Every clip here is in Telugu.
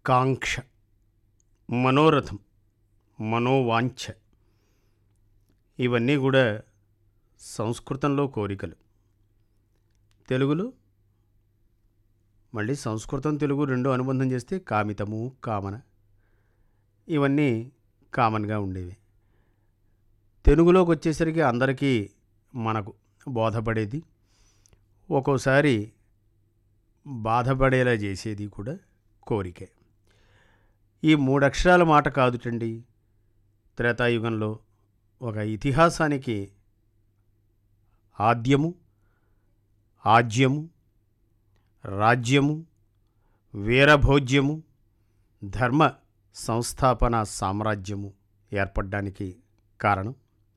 కాంక్ష మనోరథం మనోవాంఛ ఇవన్నీ కూడా సంస్కృతంలో కోరికలు తెలుగులో మళ్ళీ సంస్కృతం తెలుగు రెండు అనుబంధం చేస్తే కామితము కామన ఇవన్నీ కామన్గా ఉండేవి తెలుగులోకి వచ్చేసరికి అందరికీ మనకు బోధపడేది ఒక్కోసారి బాధపడేలా చేసేది కూడా కోరికే ఈ మూడక్షరాల మాట కాదుటండి త్రేతాయుగంలో ఒక ఇతిహాసానికి ఆద్యము ఆజ్యము రాజ్యము వీరభోజ్యము ధర్మ సంస్థాపన సామ్రాజ్యము ఏర్పడడానికి కారణం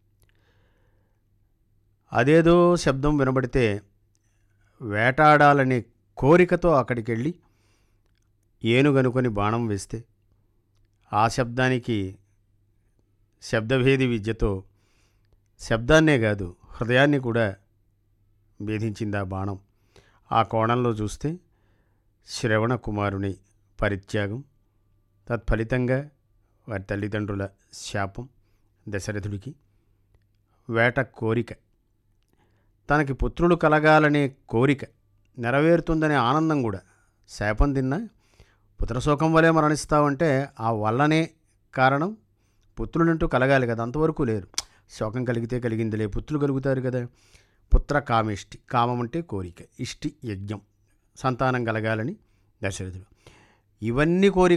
అదేదో శబ్దం వినబడితే వేటాడాలనే కోరికతో అక్కడికి వెళ్ళి ఏనుగనుకొని బాణం వేస్తే ఆ శబ్దానికి శబ్దభేది విద్యతో శబ్దాన్నే కాదు హృదయాన్ని కూడా భేదించింది ఆ బాణం ఆ కోణంలో చూస్తే శ్రవణ కుమారుని పరిత్యాగం తత్ఫలితంగా వారి తల్లిదండ్రుల శాపం దశరథుడికి వేట కోరిక తనకి పుత్రులు కలగాలనే కోరిక నెరవేరుతుందనే ఆనందం కూడా శాపం తిన్నా పుత్రశోకం వలె మరణిస్తావంటే ఆ వల్లనే కారణం పుత్రులంటూ కలగాలి కదా అంతవరకు లేరు శోకం కలిగితే కలిగిందిలే పుత్రులు కలుగుతారు కదా పుత్ర కామిష్టి కామం అంటే కోరిక ఇష్టి యజ్ఞం సంతానం కలగాలని దశరథుడు ఇవన్నీ కోరిక